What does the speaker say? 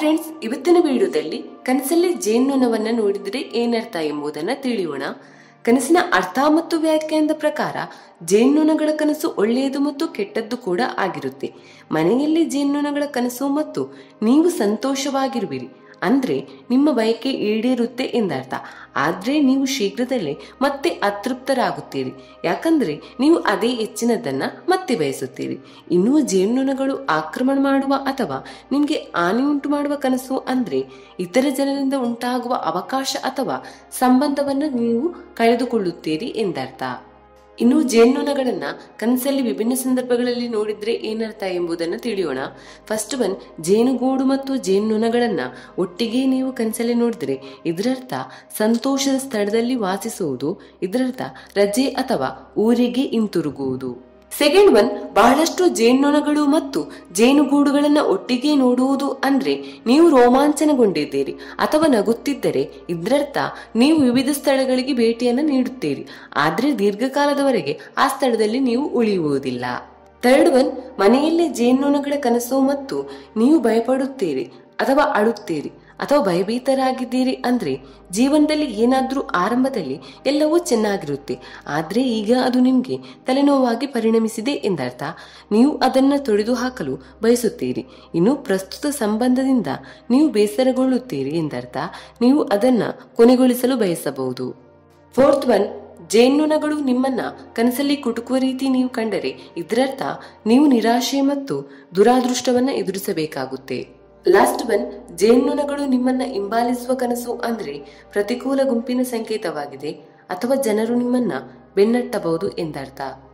friends ಇವತ್ತಿನ ವಿಡಿಯೋದಲ್ಲಿ ಕನಸಲ್ಲಿ ಜೇನುನೊಣವನ್ನ ನೋಡಿದ್ರೆ ಏನರ್ಥ ಎಂಬುದನ್ನ ತಿಳಿಯೋಣ ಕನಸಿನ ಅರ್ಥ ಮತ್ತು ವ್ಯಾಖ್ಯಾನದ ಪ್ರಕಾರ ಜೇನುನೊಣಗಳ ಕನಸು ಒಳ್ಳೆಯದು ಮತ್ತು ಕೆಟ್ಟದ್ದು ಕೂಡ ಆಗಿರುತ್ತೆ ಮನೆಯಲ್ಲಿ ಜೇನುನೊಣಗಳ ಕನಸು ಮತ್ತು ನೀವು ಸಂತೋಷವಾಗಿರುವಿರಿ ಅಂದ್ರೆ ನಿಮ್ಮ ಬಯಕೆ ಈಡೇರುತ್ತೆ ಎಂದರ್ಥ ಆದ್ರೆ ನೀವು ಶೀಘ್ರದಲ್ಲೇ ಮತ್ತೆ ಅತೃಪ್ತರಾಗುತ್ತೀರಿ ಯಾಕಂದ್ರೆ ನೀವು ಅದೇ ಹೆಚ್ಚಿನದನ್ನ ಮತ್ತೆ ಬಯಸುತ್ತೀರಿ ಇನ್ನು ಜೇನುನೊಣಗಳು ಆಕ್ರಮಣ ಮಾಡುವ ಅಥವಾ ನಿಮ್ಗೆ ಹಾನಿ ಉಂಟು ಮಾಡುವ ಕನಸು ಅಂದ್ರೆ ಇತರ ಜನರಿಂದ ಉಂಟಾಗುವ ಅವಕಾಶ ಅಥವಾ ಸಂಬಂಧವನ್ನು ನೀವು ಕಳೆದುಕೊಳ್ಳುತ್ತೀರಿ ಎಂದರ್ಥ ಇನ್ನು ಜೇನುನೊಣಗಳನ್ನ ಕನಸಲ್ಲಿ ವಿಭಿನ್ನ ಸಂದರ್ಭಗಳಲ್ಲಿ ನೋಡಿದ್ರೆ ಏನರ್ಥ ಎಂಬುದನ್ನು ತಿಳಿಯೋಣ ಫಸ್ಟ್ ಒನ್ ಜೇನುಗೂಡು ಮತ್ತು ಜೇನುನೊಣಗಳನ್ನ ಒಟ್ಟಿಗೆ ನೀವು ಕನಸಲ್ಲಿ ನೋಡಿದ್ರೆ ಇದರರ್ಥ ಸಂತೋಷದ ಸ್ಥಳದಲ್ಲಿ ವಾಸಿಸುವುದು ಇದರರ್ಥ ರಜೆ ಅಥವಾ ಊರಿಗೆ ಹಿಂತಿರುಗುವುದು ಸೆಕೆಂಡ್ ಒನ್ ಬಹಳಷ್ಟು ಜೇನುನೊಣಗಳು ಮತ್ತು ಜೇನುಗೂಡುಗಳನ್ನ ಒಟ್ಟಿಗೆ ನೋಡುವುದು ಅಂದ್ರೆ ನೀವು ರೋಮಾಂಚನಗೊಂಡಿದ್ದೀರಿ ಅಥವಾ ನಗುತ್ತಿದ್ದರೆ ಇದರರ್ಥ ನೀವು ವಿವಿಧ ಸ್ಥಳಗಳಿಗೆ ಭೇಟಿಯನ್ನು ನೀಡುತ್ತೀರಿ ಆದ್ರೆ ದೀರ್ಘಕಾಲದವರೆಗೆ ಆ ಸ್ಥಳದಲ್ಲಿ ನೀವು ಉಳಿಯುವುದಿಲ್ಲ ಥರ್ಡ್ ಒನ್ ಮನೆಯಲ್ಲೇ ಜೇನುನೊಣಗಳ ಕನಸು ಮತ್ತು ನೀವು ಭಯಪಡುತ್ತೀರಿ ಅಥವಾ ಅಳುತ್ತೀರಿ ಅಥವಾ ಭಯಭೀತರಾಗಿದ್ದೀರಿ ಅಂದ್ರೆ ಜೀವನದಲ್ಲಿ ಏನಾದ್ರೂ ಆರಂಭದಲ್ಲಿ ಎಲ್ಲವೂ ಚೆನ್ನಾಗಿರುತ್ತೆ ಆದ್ರೆ ಈಗ ಅದು ನಿಮ್ಗೆ ತಲೆನೋವಾಗಿ ಪರಿಣಮಿಸಿದೆ ಎಂದರ್ಥ ನೀವು ಅದನ್ನ ತೊಡೆದು ಹಾಕಲು ಬಯಸುತ್ತೀರಿ ಇನ್ನು ಪ್ರಸ್ತುತ ಸಂಬಂಧದಿಂದ ನೀವು ಬೇಸರಗೊಳ್ಳುತ್ತೀರಿ ಎಂದರ್ಥ ನೀವು ಅದನ್ನ ಕೊನೆಗೊಳಿಸಲು ಬಯಸಬಹುದು ಫೋರ್ತ್ ಒನ್ ಜೇನುನೊಣಗಳು ನಿಮ್ಮನ್ನ ಕನಸಲ್ಲಿ ಕುಟುಕುವ ರೀತಿ ನೀವು ಕಂಡರೆ ಇದರರ್ಥ ನೀವು ನಿರಾಶೆ ಮತ್ತು ದುರಾದೃಷ್ಟವನ್ನ ಎದುರಿಸಬೇಕಾಗುತ್ತೆ ಲಾಸ್ಟ್ ಒನ್ ಜೇನುನೊಣಗಳು ನಿಮ್ಮನ್ನ ಹಿಂಬಾಲಿಸುವ ಕನಸು ಅಂದ್ರೆ ಪ್ರತಿಕೂಲ ಗುಂಪಿನ ಸಂಕೇತವಾಗಿದೆ ಅಥವಾ ಜನರು ನಿಮ್ಮನ್ನ ಬೆನ್ನಟ್ಟಬಹುದು ಎಂದರ್ಥ